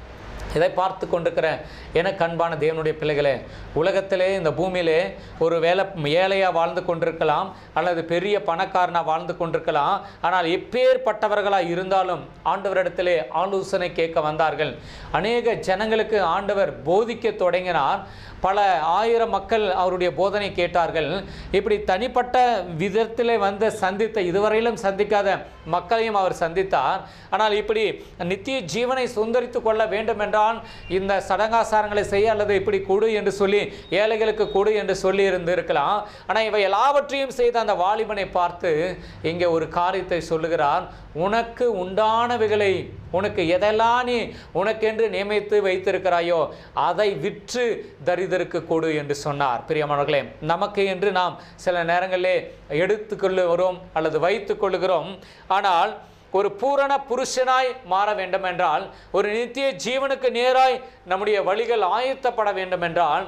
இதை பார்த்து கொண்டிருக்கிற எனக்கு அன்பான தேவனுடைய பிள்ளைகளே உலகத்திலே இந்த பூமியிலே ஒரு வேலை ஏழையாக வாழ்ந்து கொண்டிருக்கலாம் அல்லது பெரிய பணக்காரனாக வாழ்ந்து கொண்டிருக்கலாம் ஆனால் எப்பேற்பட்டவர்களாக இருந்தாலும் ஆண்டவரிடத்திலே ஆலோசனை கேட்க வந்தார்கள் அநேக ஜனங்களுக்கு ஆண்டவர் போதிக்க தொடங்கினார் பல ஆயிரம் மக்கள் அவருடைய போதனை கேட்டார்கள் இப்படி தனிப்பட்ட விதத்திலே வந்து சந்தித்த இதுவரையிலும் சந்திக்காத மக்களையும் அவர் சந்தித்தார் ஆனால் இப்படி நித்திய ஜீவனை சுந்தரித்து கொள்ள வேண்டும் என்றால் இந்த சடங்காசாரங்களை செய்ய அல்லது இப்படி கொடு என்று சொல்லி ஏழைகளுக்கு கொடு என்று சொல்லி இருந்திருக்கலாம் ஆனால் இவை எல்லாவற்றையும் செய்த அந்த வாலிபனை பார்த்து இங்கே ஒரு காரியத்தை சொல்லுகிறார் உனக்கு உண்டானவைகளை உனக்கு எதெல்லாம் நீ உனக்கென்று நியமித்து வைத்திருக்கிறாயோ அதை விற்று தரிதருக்கு கொடு என்று சொன்னார் பிரியமானவர்களே நமக்கு என்று நாம் சில நேரங்களிலே எடுத்துக்கொள்ளுகிறோம் அல்லது வைத்துக் கொள்ளுகிறோம் ஆனால் ஒரு பூரண புருஷனாய் மாற வேண்டும் என்றால் ஒரு நித்திய ஜீவனுக்கு நேராய் நம்முடைய வழிகள் ஆயத்தப்பட வேண்டும் என்றால்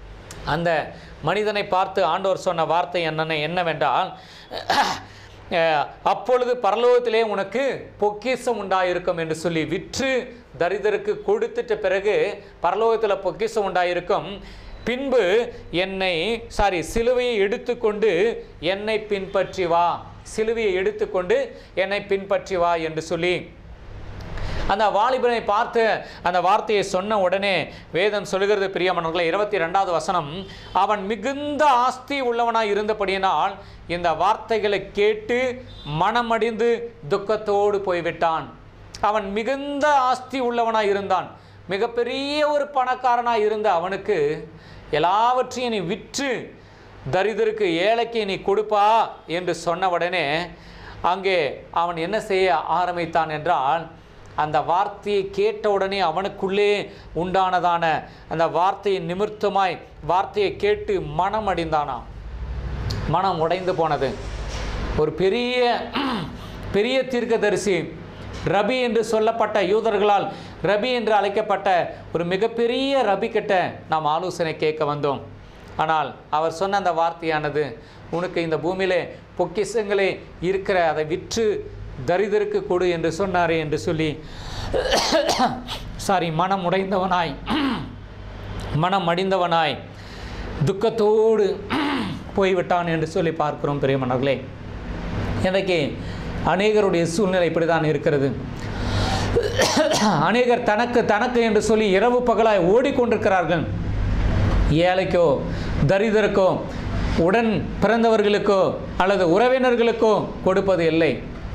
அந்த மனிதனை பார்த்து ஆண்டவர் சொன்ன வார்த்தை என்னென்ன என்னவென்றால் அஹ், அப்பொழுது பரலோகத்திலே உனக்கு பொக்கிஷம் உண்டாயிருக்கும் என்று சொல்லி விற்று தரிதருக்கு கொடுத்துட்ட பிறகு பரலோகத்தில் பொக்கிஷம் உண்டாயிருக்கும் பின்பு என்னை சாரி சிலுவையை எடுத்துக்கொண்டு என்னை பின்பற்றி வா சிலுவையை எடுத்துக்கொண்டு என்னை பின்பற்றி வா என்று சொல்லி அந்த வாலிபனை பார்த்து அந்த வார்த்தையை சொன்ன உடனே வேதம் சொல்லுகிறது பிரியமனர்களே இருபத்தி ரெண்டாவது வசனம் அவன் மிகுந்த ஆஸ்தி உள்ளவனாய் இருந்தபடியினால் இந்த வார்த்தைகளை கேட்டு மனமடிந்து துக்கத்தோடு போய்விட்டான் அவன் மிகுந்த ஆஸ்தி உள்ளவனாய் இருந்தான் மிகப்பெரிய ஒரு பணக்காரனாய் இருந்த அவனுக்கு எல்லாவற்றையும் நீ விற்று தரிதருக்கு ஏழைக்கு நீ கொடுப்பா என்று சொன்ன உடனே அங்கே அவன் என்ன செய்ய ஆரம்பித்தான் என்றால் அந்த வார்த்தையை கேட்ட உடனே அவனுக்குள்ளே உண்டானதான அந்த வார்த்தையை நிமித்தமாய் வார்த்தையை கேட்டு மனம் அடைந்தானாம் மனம் உடைந்து போனது ஒரு பெரிய பெரிய தீர்க்கதரிசி ரபி என்று சொல்லப்பட்ட யூதர்களால் ரபி என்று அழைக்கப்பட்ட ஒரு மிகப்பெரிய ரபி கிட்ட நாம் ஆலோசனை கேட்க வந்தோம் ஆனால் அவர் சொன்ன அந்த வார்த்தையானது உனக்கு இந்த பூமியிலே பொக்கிஷங்களே இருக்கிற அதை விற்று தரிதருக்கு கொடு என்று சொன்னாரே என்று சொல்லி சாரி மனம் உடைந்தவனாய் மனம் மடிந்தவனாய் துக்கத்தோடு போய்விட்டான் என்று சொல்லி பார்க்கிறோம் பிரியமனர்களே இன்றைக்கு அநேகருடைய சூழ்நிலை இப்படி தான் இருக்கிறது அநேகர் தனக்கு தனக்கு என்று சொல்லி இரவு பகலாய் ஓடிக்கொண்டிருக்கிறார்கள் ஏழைக்கோ தரிதருக்கோ உடன் பிறந்தவர்களுக்கோ அல்லது உறவினர்களுக்கோ கொடுப்பது இல்லை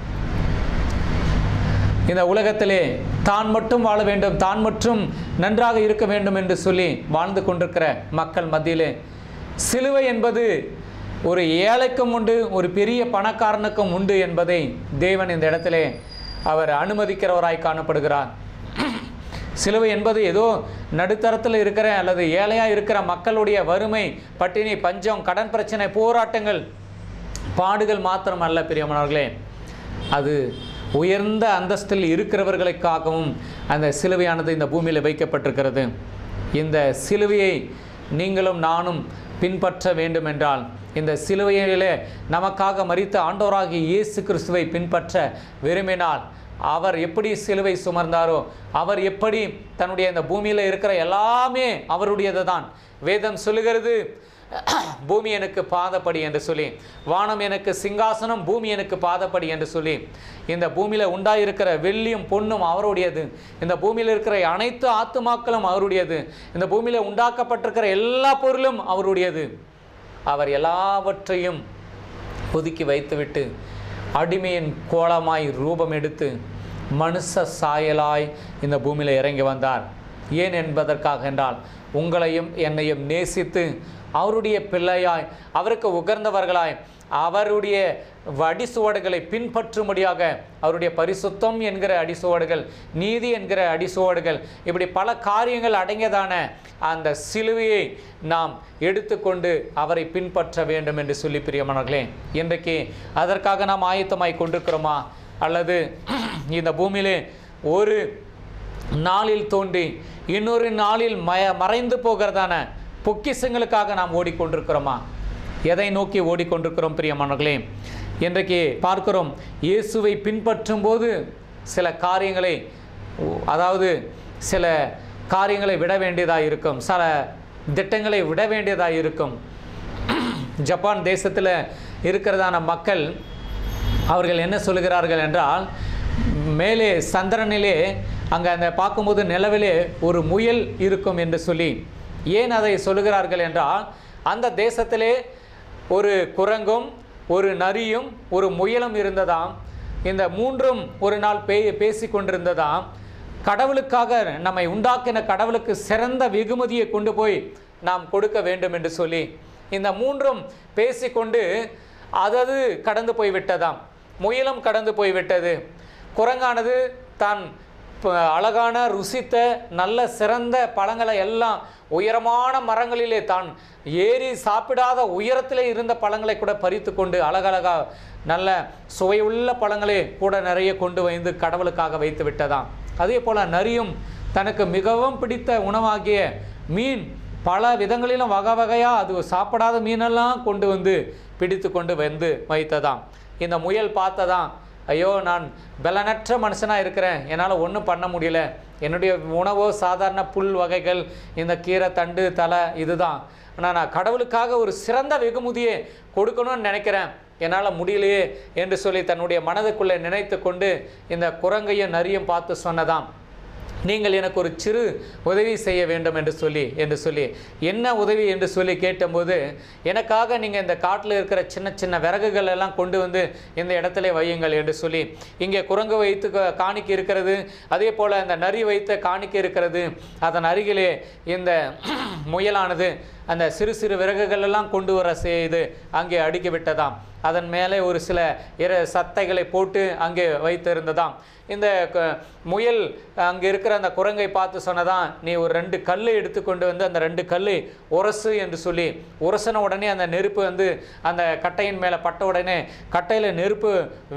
இந்த உலகத்திலே தான் மட்டும் வாழ வேண்டும் தான் மட்டும் நன்றாக இருக்க வேண்டும் என்று சொல்லி வாழ்ந்து கொண்டிருக்கிற மக்கள் மத்தியிலே சிலுவை என்பது ஒரு ஏழைக்கும் உண்டு ஒரு பெரிய பணக்காரனுக்கும் உண்டு என்பதை தேவன் இந்த இடத்திலே அவர் அனுமதிக்கிறவராய் காணப்படுகிறார் சிலுவை என்பது ஏதோ நடுத்தரத்தில் இருக்கிற அல்லது ஏழையாக இருக்கிற மக்களுடைய வறுமை பட்டினி பஞ்சம் கடன் பிரச்சனை போராட்டங்கள் பாடுகள் மாத்திரம் அல்ல பிரியமானவர்களே அது உயர்ந்த அந்தஸ்தில் இருக்கிறவர்களுக்காகவும் அந்த சிலுவையானது இந்த பூமியில் வைக்கப்பட்டிருக்கிறது இந்த சிலுவையை நீங்களும் நானும் பின்பற்ற வேண்டும் என்றால் இந்த சிலுவையிலே நமக்காக மரித்த ஆண்டவராகிய இயேசு கிறிஸ்துவை பின்பற்ற விரும்பினால் அவர் எப்படி சிலுவை சுமர்ந்தாரோ அவர் எப்படி தன்னுடைய இந்த பூமியில் இருக்கிற எல்லாமே அவருடையது தான் வேதம் சொல்லுகிறது பூமி எனக்கு பாதப்படி என்று சொல்லி வானம் எனக்கு சிங்காசனம் பூமி எனக்கு பாதப்படி என்று சொல்லி இந்த பூமியில் உண்டாயிருக்கிற வெள்ளியும் பொன்னும் அவருடையது இந்த பூமியில் இருக்கிற அனைத்து ஆத்துமாக்களும் அவருடையது இந்த பூமியில் உண்டாக்கப்பட்டிருக்கிற எல்லா பொருளும் அவருடையது அவர் எல்லாவற்றையும் ஒதுக்கி வைத்துவிட்டு அடிமையின் கோலமாய் ரூபம் எடுத்து மனுஷ சாயலாய் இந்த பூமியில் இறங்கி வந்தார் ஏன் என்பதற்காக என்றால் உங்களையும் என்னையும் நேசித்து அவருடைய பிள்ளையாய் அவருக்கு உகர்ந்தவர்களாய் அவருடைய அடிசுவடுகளை பின்பற்றும்படியாக அவருடைய பரிசுத்தம் என்கிற அடிசுவடுகள் நீதி என்கிற அடிசுவடுகள் இப்படி பல காரியங்கள் அடங்கியதான அந்த சிலுவையை நாம் எடுத்துக்கொண்டு அவரை பின்பற்ற வேண்டும் என்று சொல்லி பிரியமானவர்களே இன்றைக்கு அதற்காக நாம் ஆயத்தமாய் கொண்டிருக்கிறோமா அல்லது இந்த பூமியிலே ஒரு நாளில் தோன்றி இன்னொரு நாளில் மய மறைந்து போகிறதான பொக்கிஷங்களுக்காக நாம் ஓடிக்கொண்டிருக்கிறோமா எதை நோக்கி ஓடிக்கொண்டிருக்கிறோம் பிரியமானவர்களே இன்றைக்கு பார்க்கிறோம் இயேசுவை பின்பற்றும் போது சில காரியங்களை அதாவது சில காரியங்களை விட வேண்டியதாக இருக்கும் சில திட்டங்களை விட வேண்டியதாக இருக்கும் ஜப்பான் தேசத்தில் இருக்கிறதான மக்கள் அவர்கள் என்ன சொல்லுகிறார்கள் என்றால் மேலே சந்திரனிலே அங்கே அந்த பார்க்கும்போது நிலவிலே ஒரு முயல் இருக்கும் என்று சொல்லி ஏன் அதை சொல்லுகிறார்கள் என்றால் அந்த தேசத்திலே ஒரு குரங்கும் ஒரு நரியும் ஒரு முயலும் இருந்ததாம் இந்த மூன்றும் ஒரு நாள் பே பேசி கொண்டிருந்ததாம் கடவுளுக்காக நம்மை உண்டாக்கின கடவுளுக்கு சிறந்த வெகுமதியை கொண்டு போய் நாம் கொடுக்க வேண்டும் என்று சொல்லி இந்த மூன்றும் பேசிக்கொண்டு அதது கடந்து போய்விட்டதாம் முயலும் கடந்து போய்விட்டது குரங்கானது தான் ப- அழகான ருசித்த நல்ல சிறந்த பழங்களை எல்லாம் உயரமான மரங்களிலே தான் ஏறி சாப்பிடாத உயரத்திலே இருந்த பழங்களை கூட பறித்து கொண்டு அழகழகா நல்ல சுவையுள்ள பழங்களை கூட நிறைய கொண்டு வந்து கடவுளுக்காக வைத்து விட்டதாம் அதே போல நரியும் தனக்கு மிகவும் பிடித்த உணவாகிய மீன் பல விதங்களிலும் வகை வகையாக அது சாப்பிடாத மீனெல்லாம் கொண்டு வந்து பிடித்து கொண்டு வந்து வைத்ததாம் இந்த முயல் பார்த்ததாம் ஐயோ நான் பலனற்ற மனுஷனாக இருக்கிறேன் என்னால் ஒன்றும் பண்ண முடியல என்னுடைய உணவோ சாதாரண புல் வகைகள் இந்த கீரை தண்டு தலை இதுதான் ஆனால் நான் கடவுளுக்காக ஒரு சிறந்த வெகுமதியை கொடுக்கணும்னு நினைக்கிறேன் என்னால் முடியலையே என்று சொல்லி தன்னுடைய மனதுக்குள்ளே நினைத்து கொண்டு இந்த குரங்கையும் நரியும் பார்த்து சொன்னதாம் நீங்கள் எனக்கு ஒரு சிறு உதவி செய்ய வேண்டும் என்று சொல்லி என்று சொல்லி என்ன உதவி என்று சொல்லி கேட்டபோது எனக்காக நீங்கள் இந்த காட்டில் இருக்கிற சின்ன சின்ன விறகுகள் எல்லாம் கொண்டு வந்து இந்த இடத்துல வையுங்கள் என்று சொல்லி இங்கே குரங்கு வைத்து க- காணிக்கை இருக்கிறது அதே போல் இந்த நரி வைத்த காணிக்கை இருக்கிறது அதன் அருகிலே இந்த முயலானது அந்த சிறு சிறு விறகுகள் எல்லாம் கொண்டு வர செய்து அங்கே அடுக்கி விட்டதாம் அதன் மேலே ஒரு சில இர சத்தைகளை போட்டு அங்கே வைத்திருந்ததாம் இந்த க- முயல் அங்கே இருக்கிற அந்த குரங்கை பார்த்து சொன்னதான் நீ ஒரு ரெண்டு கல்லை எடுத்துக்கொண்டு வந்து அந்த ரெண்டு கல்லை உரசு என்று சொல்லி உரசின உடனே அந்த நெருப்பு வந்து அந்த கட்டையின் மேலே பட்ட உடனே கட்டையில் நெருப்பு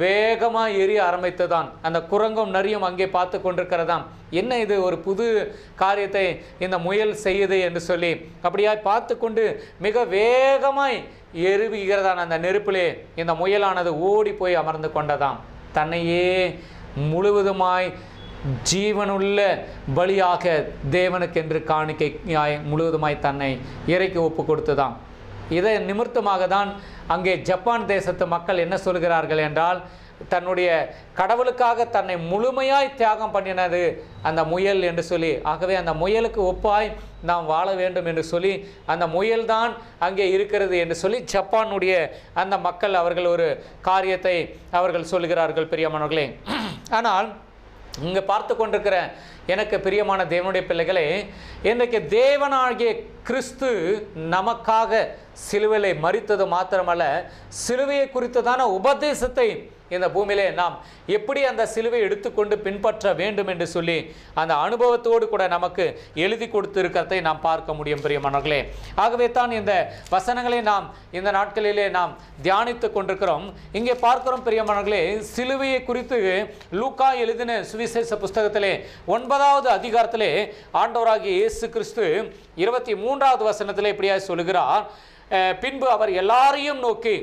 வேகமாக எரிய ஆரம்பித்ததான் அந்த குரங்கும் நரியும் அங்கே பார்த்து கொண்டிருக்கிறதாம் என்ன இது ஒரு புது காரியத்தை இந்த முயல் செய்யுது என்று சொல்லி அப்படியாய் பார்த்து கொண்டு மிக வேகமாய் எருவுகிறதான அந்த நெருப்பிலே இந்த முயலானது ஓடி போய் அமர்ந்து கொண்டதாம் தன்னையே முழுவதுமாய் ஜீவனுள்ள பலியாக தேவனுக்கென்று காணிக்கையாய் முழுவதுமாய் தன்னை இறைக்கு ஒப்பு கொடுத்ததாம் இதை நிமித்தமாக தான் அங்கே ஜப்பான் தேசத்து மக்கள் என்ன சொல்கிறார்கள் என்றால் தன்னுடைய கடவுளுக்காக தன்னை முழுமையாய் தியாகம் பண்ணினது அந்த முயல் என்று சொல்லி ஆகவே அந்த முயலுக்கு ஒப்பாய் நாம் வாழ வேண்டும் என்று சொல்லி அந்த முயல்தான் அங்கே இருக்கிறது என்று சொல்லி ஜப்பானுடைய அந்த மக்கள் அவர்கள் ஒரு காரியத்தை அவர்கள் சொல்கிறார்கள் பிரியமானவர்களே ஆனால் இங்கே பார்த்து கொண்டிருக்கிற எனக்கு பிரியமான தேவனுடைய பிள்ளைகளே இன்றைக்கு தேவனாகிய கிறிஸ்து நமக்காக சிலுவையிலே மறித்தது மாத்திரமல்ல சிலுவையை குறித்ததான உபதேசத்தை இந்த பூமியிலே நாம் எப்படி அந்த சிலுவை எடுத்துக்கொண்டு பின்பற்ற வேண்டும் என்று சொல்லி அந்த அனுபவத்தோடு கூட நமக்கு எழுதி கொடுத்திருக்கிறதை நாம் பார்க்க முடியும் பிரியமானவர்களே ஆகவே தான் இந்த வசனங்களை நாம் இந்த நாட்களிலே நாம் தியானித்து கொண்டிருக்கிறோம் இங்கே பார்க்கிறோம் பிரியமானவர்களே சிலுவையை குறித்து லூக்கா எழுதின சுவிசேஷ புஸ்தகத்திலே ஒன்பதாவது அதிகாரத்திலே ஆண்டவராகிய இயேசு கிறிஸ்து இருபத்தி மூன்றாவது வசனத்திலே இப்படியா சொல்லுகிறார் அஹ், பின்பு அவர் எல்லாரையும் நோக்கி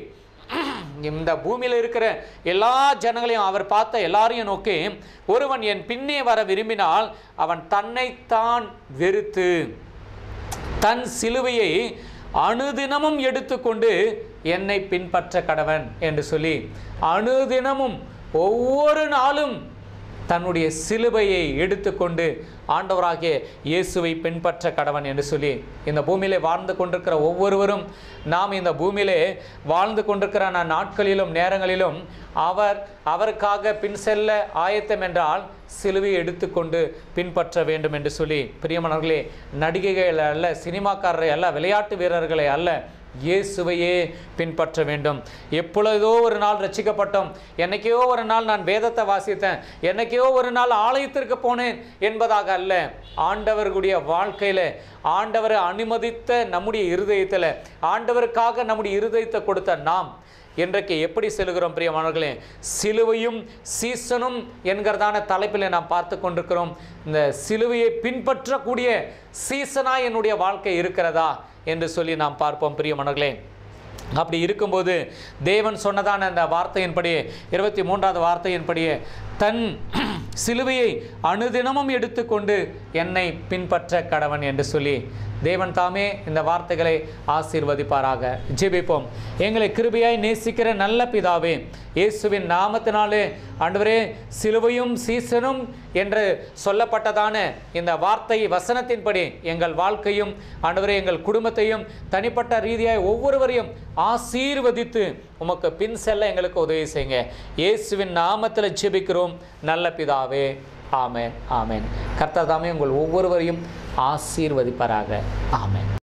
இந்த பூமியில் இருக்கிற எல்லா ஜனங்களையும் அவர் பார்த்த எல்லாரையும் நோக்கி ஒருவன் என் பின்னே வர விரும்பினால் அவன் தன்னைத்தான் வெறுத்து தன் சிலுவையை அனுதினமும் எடுத்துக்கொண்டு என்னை பின்பற்ற கடவன் என்று சொல்லி அனுதினமும் ஒவ்வொரு நாளும் தன்னுடைய சிலுவையை எடுத்துக்கொண்டு ஆண்டவராகிய இயேசுவை பின்பற்ற கடவன் என்று சொல்லி இந்த பூமியிலே வாழ்ந்து கொண்டிருக்கிற ஒவ்வொருவரும் நாம் இந்த பூமியிலே வாழ்ந்து கொண்டிருக்கிற நா- நாட்களிலும் நேரங்களிலும் அவர் அவருக்காக பின் செல்ல ஆயத்தம் என்றால் சிலுவையை எடுத்துக்கொண்டு பின்பற்ற வேண்டும் என்று சொல்லி பிரியமானவர்களே நடிகைகள் அல்ல சினிமாக்காரரை அல்ல விளையாட்டு வீரர்களை அல்ல இயேசுவையே பின்பற்ற வேண்டும் எப்பொழுதோ ஒரு நாள் ரட்சிக்கப்பட்டோம் என்னைக்கோ ஒரு நாள் நான் வேதத்தை வாசித்தேன் என்னைக்கோ ஒரு நாள் ஆலயத்திற்கு போனேன் என்பதாக அல்ல ஆண்டவர்களுடைய வாழ்க்கையில் ஆண்டவரை அனுமதித்த நம்முடைய இருதயத்தில் ஆண்டவருக்காக நம்முடைய இருதயத்தை கொடுத்த நாம் இன்றைக்கு எப்படி செல்கிறோம் பிரியமானவர்களே சிலுவையும் சீசனும் என்கிறதான தலைப்பில் நாம் பார்த்து கொண்டிருக்கிறோம் இந்த சிலுவையை பின்பற்றக்கூடிய சீசனாக என்னுடைய வாழ்க்கை இருக்கிறதா என்று சொல்லி நாம் பார்ப்போம் பிரியமானவர்களே அப்படி இருக்கும்போது தேவன் சொன்னதான அந்த வார்த்தையின்படி இருபத்தி மூன்றாவது வார்த்தையின்படியே தன் சிலுவையை அனுதினமும் எடுத்துக்கொண்டு என்னை பின்பற்ற கடவன் என்று சொல்லி தேவன் தாமே இந்த வார்த்தைகளை ஆசீர்வதிப்பாராக ஜெபிப்போம் எங்களை கிருபையாய் நேசிக்கிற நல்ல பிதாவே இயேசுவின் நாமத்தினாலே ஆண்டவரே சிலுவையும் சீசனும் என்று சொல்லப்பட்டதான இந்த வார்த்தை வசனத்தின்படி எங்கள் வாழ்க்கையும் ஆண்டவரே எங்கள் குடும்பத்தையும் தனிப்பட்ட ரீதியாய் ஒவ்வொருவரையும் ஆசீர்வதித்து உமக்கு பின் செல்ல எங்களுக்கு உதவி செய்யுங்க இயேசுவின் நாமத்தில் ஜெபிக்கிறோம் நல்ல பிதாவே ஆமென் ஆமென் கர்த்தர் தாமே உங்கள் ஒவ்வொருவரையும் ஆசீர்வதிப்பாராக ஆமென்